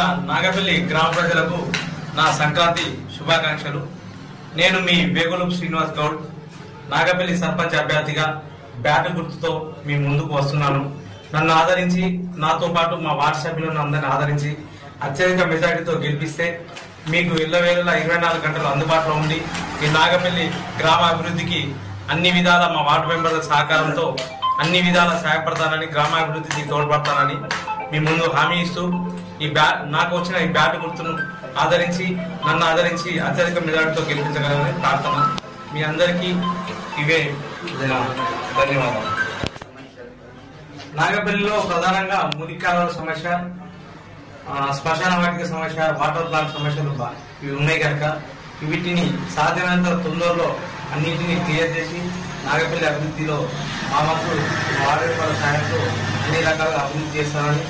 నాగపల్లి గ్రామ ప్రజలకు నా సంక్రాంతి శుభాకాంక్షలు నేను మీ వేగులు శ్రీనివాస్ గౌడ్ నాగపల్లి సర్పంచ్ అభ్యర్థిగా బ్యాట్ గుర్తుతో మీ ముందుకు వస్తున్నాను నన్ను ఆదరించి నాతో పాటు మా వార్డు సభ్యులను అందరిని ఆదరించి అత్యధిక మెజార్టీతో గెలిపిస్తే మీకు ఇళ్లవేళలా ఇరవై నాలుగు గంటలు అందుబాటులో ఉండి ఈ నాగపల్లి గ్రామ అభివృద్ధికి అన్ని విధాల మా వార్డు మెంబర్ల సహకారంతో అన్ని విధాల సహాయపడతానని గ్రామాభివృద్ధికి తోడ్పడతానని మీ ముందు హామీ ఇస్తూ ఈ బ్యాట్ నాకు వచ్చిన ఈ బ్యాట్ గుర్తును ఆదరించి నన్ను ఆదరించి అత్యధిక మెజార్టీతో గెలిపించగలరని ప్రార్థన మీ అందరికీ ఇవే నా ధన్యవాదాలు నాగపల్లిలో ప్రధానంగా మురికాలువల సమస్య ఆ, శ్మశాన వాటిక సమస్య వాటర్ ప్లాంట్ సమస్యలు బా- ఇవి ఉన్నాయి కనుక వీటిని సాధ్యమైనంత తొందరలో అన్నింటినీ క్లియర్ చేసి నాగపల్లి అభివృద్ధిలో మా వంతు మా వార్డు మెంబర్ల సాయంతో అన్ని రకాలుగా అభివృద్ధి చేస్తానని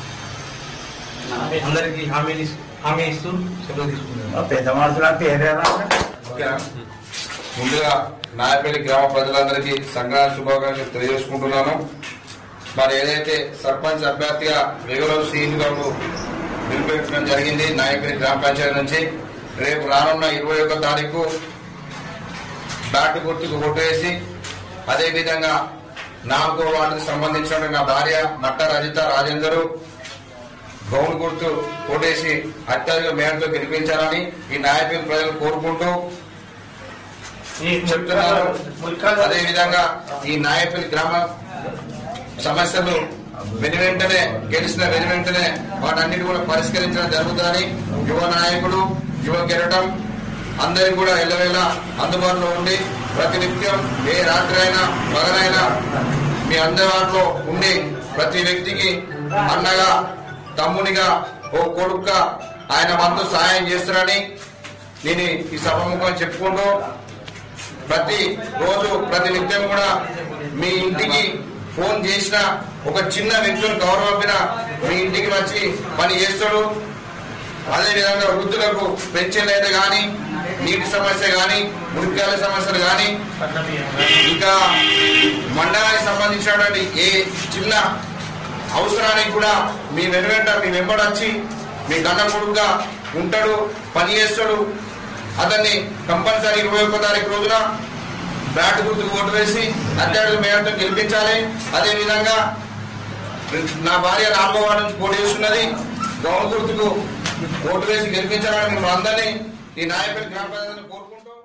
అందరికీ హామీ హామీ ఇస్తూ సెలవు తీసుకుంటున్నాను పెద్ద మనుషులు అంటే ఏదైనా ఓకేనా? ముందుగా నాయపల్లి గ్రామ ప్రజలందరికీ సంక్రాంతి శుభాకాంక్షలు తెలియజేసుకుంటున్నాను మరి ఏదైతే సర్పంచ్ అభ్యర్థిగా వేగులూరు సీఎం గారు నిలిపెట్టడం జరిగింది నాయపల్లి గ్రామ పంచాయతీ నుంచి రేపు రానున్న ఇరవై ఒక్క తారీఖు బ్యాట్ గుర్తుకు ఓటు వేసి అదేవిధంగా నాలుగో వార్డుకు సంబంధించిన నా భార్య నట్ట రజిత రాజేందరు గౌన్ గుర్తు ఓటేసి అత్యధిక మేరతో గెలిపించాలని ఈ నాయకులు ప్రజలు కోరుకుంటూ చెప్తున్నారు అదే విధంగా ఈ నాయపల్లి గ్రామ సమస్యలు వెను వెంటనే గెలిచిన వెను వెంటనే వాటన్నిటి కూడా పరిష్కరించడం జరుగుతుందని యువ నాయకుడు యువ కెరటం అందరికి కూడా ఎల్లవేళ అందుబాటులో ఉండి ప్రతినిత్యం ఏ రాత్రి అయినా పగలైనా మీ అందుబాటులో ఉండి ప్రతి వ్యక్తికి అన్నగా తమ్మునిగా ఓ కొడుకుగా ఆయన వంతు సహాయం చేస్తారని నేను ఈ సభముఖం చెప్పుకుంటూ ప్రతి రోజు ప్రతి నిత్యం కూడా మీ ఇంటికి ఫోన్ చేసిన ఒక చిన్న వ్యక్తులు గౌరవంపిన మీ ఇంటికి వచ్చి పని చేస్తాడు అదే విధంగా వృద్ధులకు పెన్షన్ అయితే గాని నీటి సమస్య గాని మురికాల సమస్యలు గాని ఇంకా మండలానికి సంబంధించినటువంటి ఏ చిన్న అవసరానికి కూడా మీ వెనువెంట మీ వెంబడి వచ్చి మీ గన్న కొడుకుగా ఉంటాడు పని చేస్తాడు అతన్ని కంపల్సరీ ఇరవై ఒక్క తారీఖు రోజున బ్యాట్ గుర్తుకు ఓటు వేసి అత్యధిక మేరతో గెలిపించాలి అదే విధంగా నా భార్య నాలుగో వార్డు నుంచి పోటీ చేస్తున్నది గౌరవ గుర్తుకు ఓటు వేసి గెలిపించాలని మిమ్మల్ని అందరినీ ఈ నాయకుడి గ్రామ ప్రజలను కోరుకుంటూ